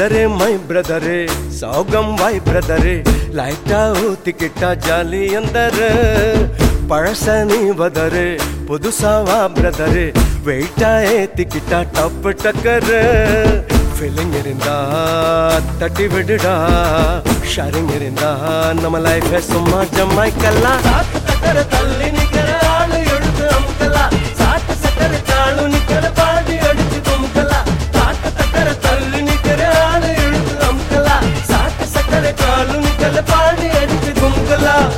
பிரதரே my பிரதரே சௌகம் வாய் பிரதரே லைட்டா ஊத்திக்கிட்டா jolly அந்தரு பழச நீ வதரு புதுசாவா பிரதரு வெயிட்டா ஏத்திக்கிட்டா டப்பு டக்கரு ஃபீலிங் இருந்தா தட்டி விடுடா ஷேரிங் இருந்தா நம்ம லைஃப் சும்மா ஜம்மாய்க்கலாம் சாத்து சக்கர தள்ளி நிக்கிற ஆளு எழுத்து அமுக்கலாம் சாத்து சக்கர தாளு நிக்கிற பாடி அடிச்சு துமுக்கலாம் சாத்து சக்கர தள்ளி நிக்கிற ஆளு எழுத்து அமுக்கலாம் சாத்து சக்கர தாளு நிக்கிற பாடி அடிச்சு துமுக்கலாம்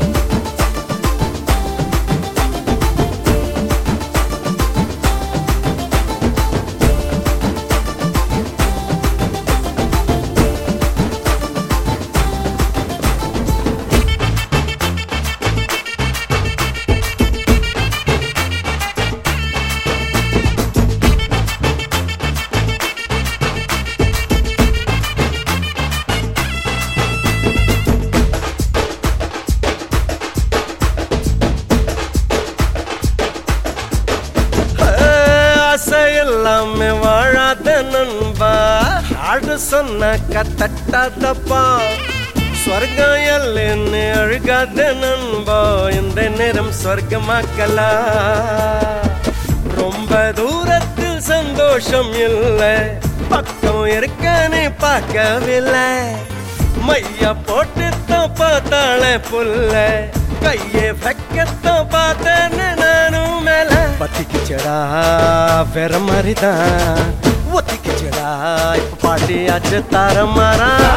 ஆசை எல்லாமே வாழாத நண்பா ஆடு சொன்ன கத்தட்டாதப்பா ஸ்வர்க்கம் எல்லைன்னு அழுகாத நண்பா இந்த நேரம் சொர்க்கமாக்கலா ரொம்ப தூரத்தில் சந்தோஷம் இல்லை பக்கம் இருக்க நீ பார்க்கவில்லை மைய போட்டு தான் பார்த்தாள புல்ல கையே வைக்கத்தான் பார்த்தேன்னு நானும் மேல பத்திக்குச்சடா வேற மாதிரிதான் ஒத்திக்குச்சடா இப்ப பாட்டி ஆச்சு தார மாறா